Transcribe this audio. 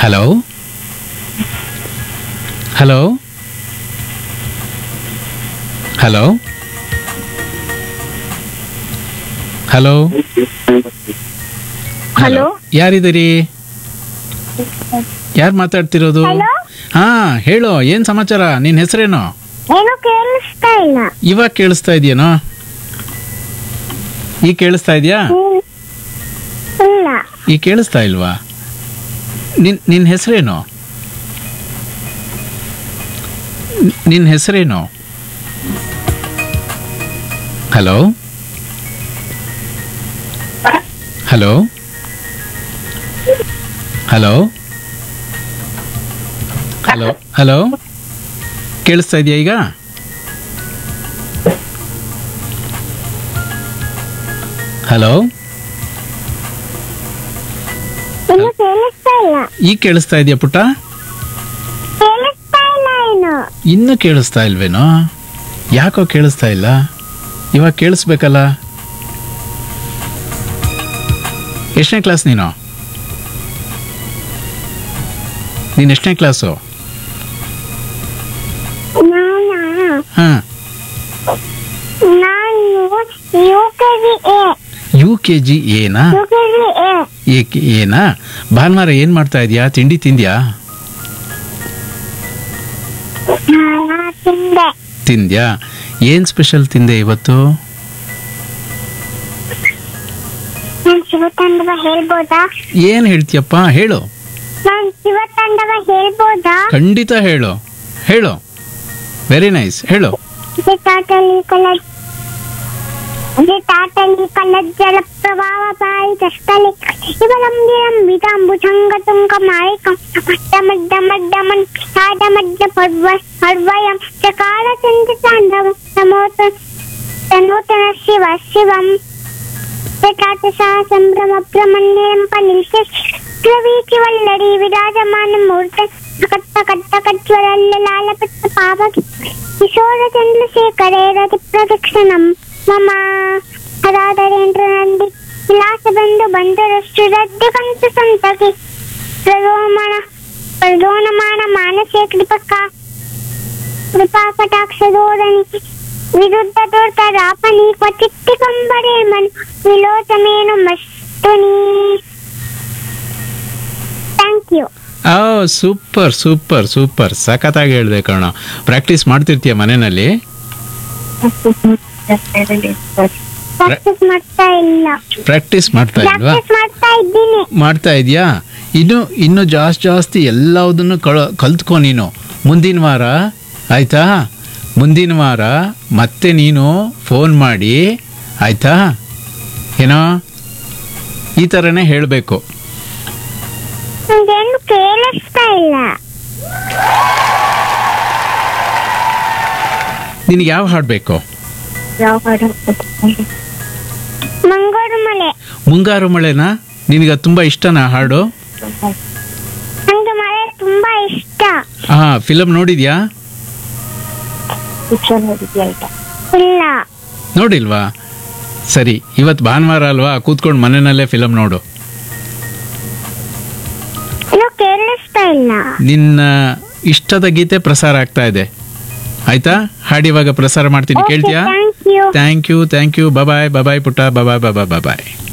Hello hello hello hello hello ಯಾರಿದ್ದೀರಿ ಯಾರು ಮಾತಾಡ್ತಿರೋದು ಹಲೋ ಹಾ ಹೇಳು ಏನ್ ಸಮಾಚಾರ ನಿನ್ನ ಹೆಸರೇನು ಏನು ಕೇಳಿಸ್ತಾ ಇಲ್ಲ ಇವಾಗ ಕೇಳಿಸ್ತಾ ಇದೆಯೇನೋ ಈಗ ಕೇಳಿಸ್ತಾ ಇದೆಯಾ ಹ್ಮ್. ಇಲ್ಲ ಈಗ ಕೇಳಿಸ್ತಾ ಇಲ್ವಾ ನಿನ್ ನಿನ್ನ ಹೆಸರೇನು ನಿನ್ನ ಹೆಸರೇನು hello hello hello hello hello ಕೇಳಿಸ್ತಾ ಇದೆಯಾ ಈಗ ಹಲೋ ಇನ್ನು ಕೇಳಿಸ್ತಾ ಇಲ್ಲ ಈಗ ಕೇಳಿಸ್ತಾ ಇದೆಯಾ ಪುಟ್ಟ ಕೇಳಿಸ್ತಾ ಇಲ್ಲ ಏನು ಇನ್ನೂ ಕೇಳಿಸ್ತಾ ಇಲ್ವೇನೋ ಯಾಕೋ ಕೇಳಿಸ್ತಾ ಇಲ್ಲ ಇವಾಗ ಕೇಳಿಸ್ಬೇಕಲ್ಲ ಎಷ್ಟನೇ ಕ್ಲಾಸ್ ನೀನು ನೀನು ಎಷ್ಟನೇ ಕ್ಲಾಸು ನಾನಾ ಹಾಂ ನಾನು U K G A U K G ಏನಾ ಯು ಕೆ ಜಿ ಎ ಏಕೆ ಏನಾ ಭಾನುವಾರ ಏನು ಮಾಡ್ತಾ ಇದೀಯಾ ತಿಂಡಿ ತಿಂದ್ಯಾ ನಾನು ತಿಂದೆ ತಿಂದ್ಯಾ ಏನು ಸ್ಪೆಷಲ್ ತಿಂದೆ ಇವತ್ತು ನಾನು ಶಿವತಾಂಡವ ಹೇಳ್ಬೋದಾ ಏನು ಹೇಳ್ತೀಯಪ್ಪ ಹೇಳು ನಾನು ಶಿವತಾಂಡವ ಹೇಳ್ಬೋದಾ ಖಂಡಿತ ಹೇಳು ಹೇಳು ವೆರಿ ನೈಸ್ ಹೇಳು ಇದು ತಾಟಲಿ ಕಲರ್ ಇದು ತಾಟಲಿ ಕಲರ್ ಜಲ ಪ್ರವಾಹ ಬಾಯಿ ದಷ್ಟಲಿ ಇವಲಂಬಿರಂ ವಿಧಾಂಬುಜಂಗ ತುಂಗ ಮಾಯಿಕಂ ಮಡ್ಡ ಮಡ್ಡ ಮಡ್ಡ ಮನ್ ಸಾಡ ಮಡ್ಡ ಪರ್ವ ಪರ್ವಯಂ ಚಕಾಲ ಚಂದ್ರ ತಾಂಡವ ನಮೋತ ತನೋತನ ಶಿವ ಶಿವಂ ಜಟಾಟ ಸಾ ಸಂಭ್ರಮ ಬ್ರಹ್ಮಣ್ಯಂ ಪನಿಲ್ಕೆ ಪ್ರವೀಚಿ ವಲ್ಲಡಿ ವಿರಾಜಮಾನ ಮೂರ್ತ ಕಟ್ಟ ಕಟ್ಟ ಕಟ್ವರಲ್ಲ ಲಾಲಪಟ್ಟ ಪಾವಕಿ ಕಿಶೋರ ಚಂದ್ರಶೇಖರೇ ರತಿ ಪ್ರದಕ್ಷಿಣಂ ಮಮ ಹರಾಧರೇಂದ್ರ ನಂದಿ ವಿಲಾಸ ಬಂದು ಬಂದರಷ್ಟು ರದ್ದೆ ಕಂತು ಸಂತಕಿ ಪ್ರಲೋಮಣ ಪ್ರಲೋನಮಾನ ಮಾನಸೇ ಕೃಪಕ ಕೃಪಾ ಕಟಾಕ್ಷ ಧೋರಣಿ ವಿರುದ್ಧ ತೋರ್ತ ರಾಪನಿ ಕ್ವಚಿತ್ತಿ ಕಂಬರೆ ಮನ್ ವಿಲೋಚಮೇನು ಮಸ್ತುನಿ ಥ್ಯಾಂಕ್ ಯು ಆ ಸೂಪರ್ ಸೂಪರ್ ಸೂಪರ್ ಸಖತ್ತಾಗಿ ಹೇಳಿದೆ ಕಣ ಪ್ರಾಕ್ಟೀಸ್ ಮಾಡ್ತಿರ್ತೀಯ ಮನೆಯಲ್ಲಿ ಪ್ರಾಕ್ಟೀಸ್ ಮಾಡ್ತಾ ಇಲ್ಲ ಪ್ರಾಕ್ಟೀಸ್ ಮಾಡ್ತಾ ಇಲ್ವಾ ಪ್ರಾಕ್ಟೀಸ್ ಮಾಡ್ತಾ ಇದ್ದೀನಿ ಮಾಡ್ತಾ ಇದೆಯಾ ಇನ್ನು ಇನ್ನು ಜಾಸ್ತಿ ಜಾಸ್ತಿ ಎಲ್ಲದನ್ನು ಕಳ ಕಲ್ತ್ಕೊ ನೀನು ಮುಂದಿನ ವಾರ ಆಯ್ತಾ ಮುಂದಿನ ವಾರ ಮತ್ತೆ ನೀನು ಫೋನ್ ಮಾಡಿ ಆಯ್ತಾ ಏನೋ ಈ ಥರನೇ ಹೇಳಬೇಕು ನಂಗೇನು ಕೇಳಿಸ್ತಾ ಇಲ್ಲ ನಿನಗೆ ಯಾವ ಹಾಡು ಬೇಕು ಮಂಗೋಡು ಮಲೆ ಮುಂಗಾರು ಮಳೆನಾ ನಿನಗೆ ತುಂಬ ಇಷ್ಟನಾ ಹಾಡು ನಂಗೆ ಮಳೆ ತುಂಬಾ ಇಷ್ಟ ಹಾಂ ಫಿಲಮ್ ನೋಡಿದ್ಯಾ ಇಲ್ಲ ನೋಡಿಲ್ವಾ ಸರಿ ಇವತ್ತು ಭಾನುವಾರ ಅಲ್ವಾ ಕೂತ್ಕೊಂಡು ಮನೆಯಲ್ಲೇ ಫಿಲಮ್ ನೋಡು ಇನ್ನು ಕೇಳಿಸ್ತಾ ಇಲ್ಲ ನಿನ್ನ ಇಷ್ಟದ ಗೀತೆ ಪ್ರಸಾರ ಆಗ್ತಾ ಇದೆ ಆಯ್ತಾ ಹಾಡಿವಾಗ ಪ್ರಸಾರ ಮಾಡ್ತೀನಿ ಓಕೆ ಕೇಳ್ತೀಯಾ thank you thank you thank you bye bye ಪುಟ್ಟ ಬಾಯ್ ಬಾಯ್ ಬಾಯ್ ಬಾಯ್